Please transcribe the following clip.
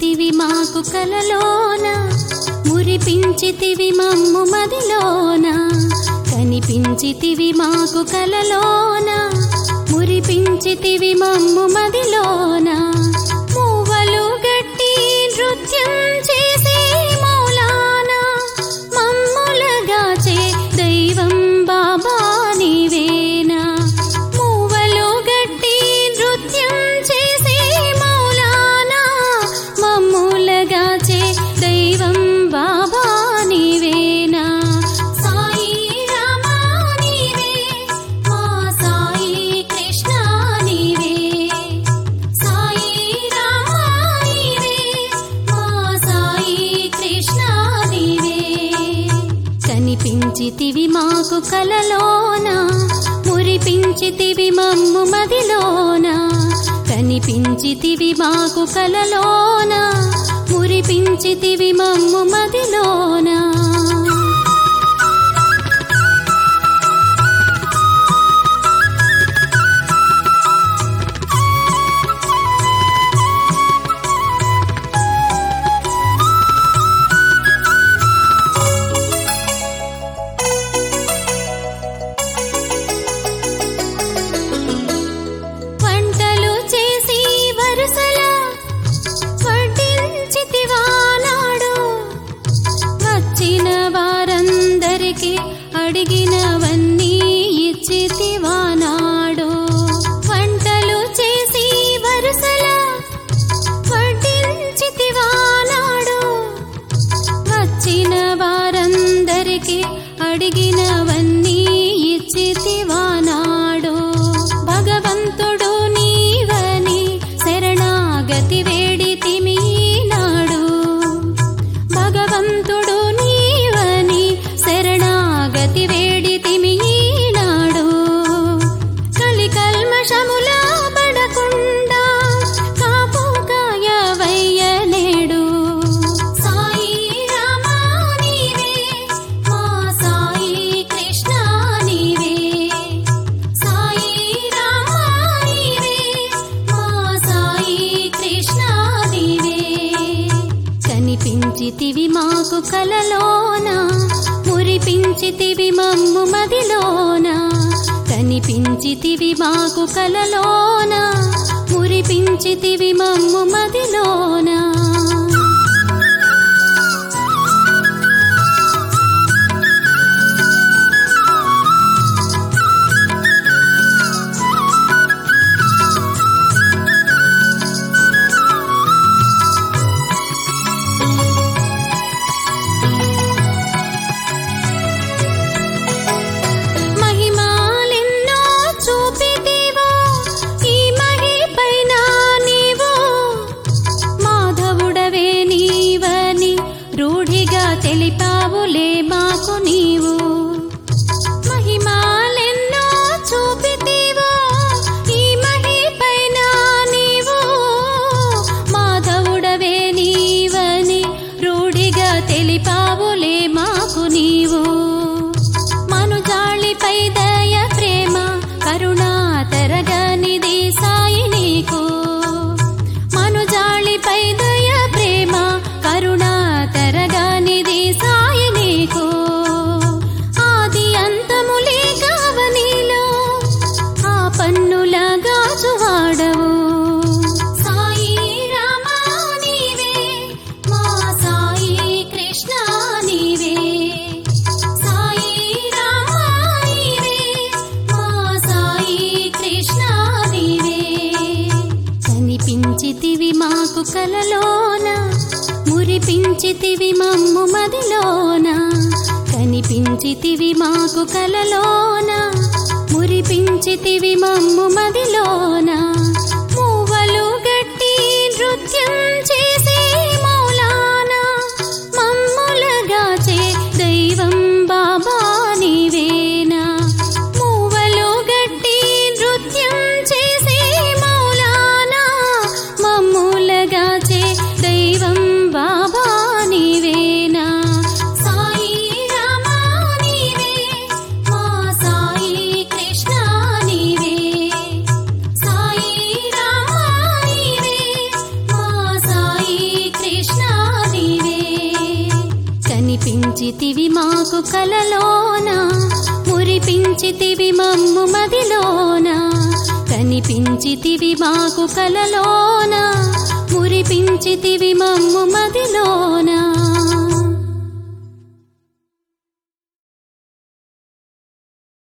కనిపించితివి మాకు కలలోన మురిపించితివి మమ్ము మదిలోన కనిపించితివి మాకు కలలోన మురిపించితివి మమ్ము మదిలోన మూవలు గట్టి నృత్యం చేసే మౌలాన మమ్ములగాచే దైవం బాబా నీవేనా మూవలు గట్టి నృత్యం చేసే మౌలానా మమ్ములగాచే దైవం బాబా నీవేనా సాయి రామా నీవే మా సాయి కృష్ణ నీవే సాయి రామా నీవే మా సాయి కృష్ణ నీవే కనిపించితివి మాకు కలలోన మురిపించితివి మమ్ము మదిలోన కనిపించితివి మాకు కలలోన మురిపించితివి మమ్ము మదిలోన వంటలు చేసి వరుసల వడ్డించితివానాడు వచ్చిన వారందరికి అడిగినవన్నీ ఇచ్చితివానాడు వంటలు చేసి వరుసల వడ్డించితివానాడు వచ్చిన వారందరికి అడిగినవన్నీ ఇచ్చితివానాడు భగవంతుడు నీవని శరణాగతి వేడితిమి నాడు భగవంతుడు నీవని శరణాగతి వేడితిమి నాడు కలి కల్మషముల పడకుండా కాపు కాయవయ్య నేడు సాయి రామా నీవే మా సాయి కృష్ణ నీవే సాయి రామా నీవే మా సాయి కృష్ణ నీవే కనిపించితివి మాకు కలలోన మురిపించితివి మమ్ము మదిలోన కనిపించితివి మాకు కలలోన మురిపించితివి మమ్ము మదిలోన మహిమాలెన్నో చూపితివో ఈ మహిపైన నీవు మాధవుడవే నీవని రూఢిగా తెలిపావులే మాకు నీవు మహిమాలెన్నో చూపితివో ఈ మహిపైన నీవు మాధవుడవే నీవని రూఢిగా తెలిపావులే మాకు నీవు మనుజాళిపై దయ ప్రేమ కరుణా తరగనిది సాయి నీకు మనుజాళిపై దయ ప్రేమ కరుణా తరగనిది సాయి నీకు ఆది అంతములే కావనిలో ఆ పన్నుల గాజువాడవు సాయి రామా నీవే మా సాయి కృష్ణ నీవే సాయి రామా నీవే మా సాయి కృష్ణ నీవే కనిపించితివి మాకు కలలోన మురిపించితివి మమ్ము మదిలోన కనిపించితివి మాకు కలలోన మురిపించితివి మమ్ము మదిలోన మూవలు గట్టి నృత్యం చేసే మౌలానా మమ్ములగాచే దైవం బాబా నీవేనా మూవలు గట్టి నృత్యం చేసే మౌలానా మమ్ములగాచే దైవం బాబా నీవేనా సాయి రామా నీవే మా సాయి కృష్ణ నీవే సాయి రామా నీవే మా కనిపించితివి మాకు కలలోన మురిపించితివి మమ్ము మదిలోన కనిపించితివి మాకు కలలోన మురిపించితివి మమ్ము మదిలోన